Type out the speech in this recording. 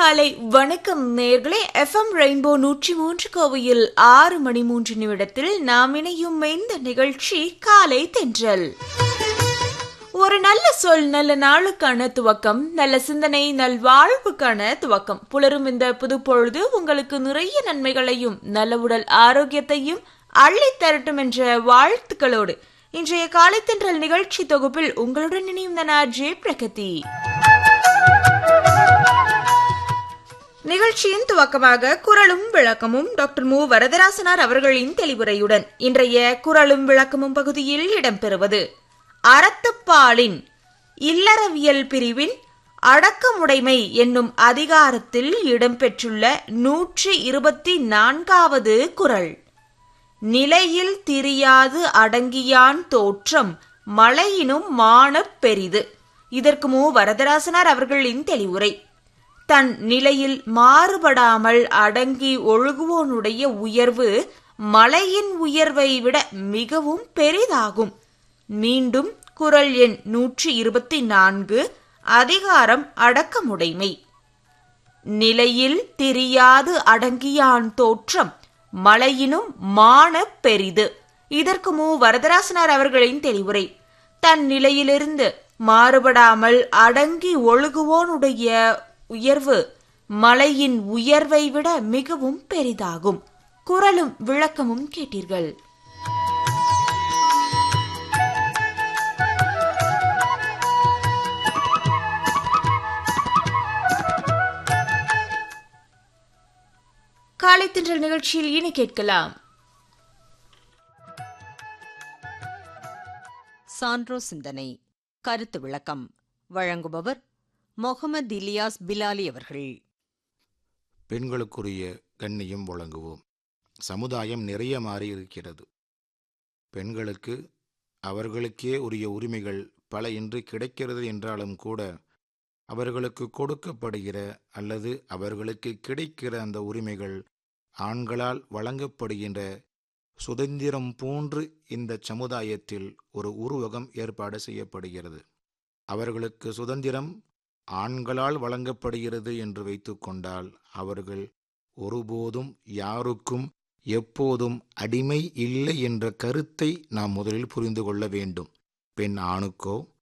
காலை வணக்கம் நேர்களே எஃப்எம் ரெயின்போ நூற்றி மூன்று கோவையில் ஆறு மணி மூன்று நிமிடத்தில் நாம் இணையும் இந்த நிகழ்ச்சி காலை தென்றல் ஒரு நல்ல சொல் நல்ல நாளுக்கான துவக்கம் நல்ல சிந்தனை நல் வாழ்வுக்கான துவக்கம் புலரும் இந்த புது பொழுது உங்களுக்கு நிறைய நன்மைகளையும் நல்ல உடல் ஆரோக்கியத்தையும் அள்ளித் தரட்டும் என்ற வாழ்த்துக்களோடு இன்றைய காலை தென்றல் நிகழ்ச்சி தொகுப்பில் உங்களுடன் இணையும் நான் ஜே பிரகதி நிகழ்ச்சியின் துவக்கமாக குரலும் விளக்கமும் டாக்டர் மு வரதராசனார் அவர்களின் தெளிவுரையுடன் இன்றைய குரலும் விளக்கமும் பகுதியில் இடம்பெறுவது அறத்துப்பாலின் இல்லறவியல் பிரிவின் அடக்கமுடைமை என்னும் அதிகாரத்தில் இடம்பெற்றுள்ள நூற்றி இருபத்தி நான்காவது குரல் நிலையில் திரியாது அடங்கியான் தோற்றம் மழையினும் மானப் பெரிது இதற்கு மு வரதராசனார் அவர்களின் தெளிவுரை தன் நிலையில் மாறுபடாமல் அடங்கி ஒழுகுவோனுடைய உயர்வு மலையின் உயர்வை விட மிகவும் பெரிதாகும் மீண்டும் குரல் எண் நூற்றி இருபத்தி நான்கு அதிகாரம் அடக்கமுடைமை நிலையில் திரியாது அடங்கியான் தோற்றம் மலையினும் மான பெரிது இதற்கு மு வரதராசனார் அவர்களின் தெளிவுரை தன் நிலையிலிருந்து மாறுபடாமல் அடங்கி ஒழுகுவோனுடைய உயர்வு மலையின் உயர்வை விட மிகவும் பெரிதாகும் குரலும் விளக்கமும் கேட்டீர்கள் காலை தின்றல் நிகழ்ச்சியில் இனி கேட்கலாம் சான்றோ சிந்தனை கருத்து விளக்கம் வழங்குபவர் முகமது இலியாஸ் பிலாலி அவர்கள் பெண்களுக்குரிய கண்ணியம் வழங்குவோம் சமுதாயம் நிறைய மாறி இருக்கிறது பெண்களுக்கு அவர்களுக்கே உரிய உரிமைகள் பல இன்று கிடைக்கிறது என்றாலும் கூட அவர்களுக்கு கொடுக்கப்படுகிற அல்லது அவர்களுக்கு கிடைக்கிற அந்த உரிமைகள் ஆண்களால் வழங்கப்படுகின்ற சுதந்திரம் போன்று இந்த சமுதாயத்தில் ஒரு உருவகம் ஏற்பாடு செய்யப்படுகிறது அவர்களுக்கு சுதந்திரம் ஆண்களால் வழங்கப்படுகிறது என்று வைத்துக்கொண்டால் அவர்கள் ஒருபோதும் யாருக்கும் எப்போதும் அடிமை இல்லை என்ற கருத்தை நாம் முதலில் புரிந்து கொள்ள வேண்டும் பெண் ஆணுக்கோ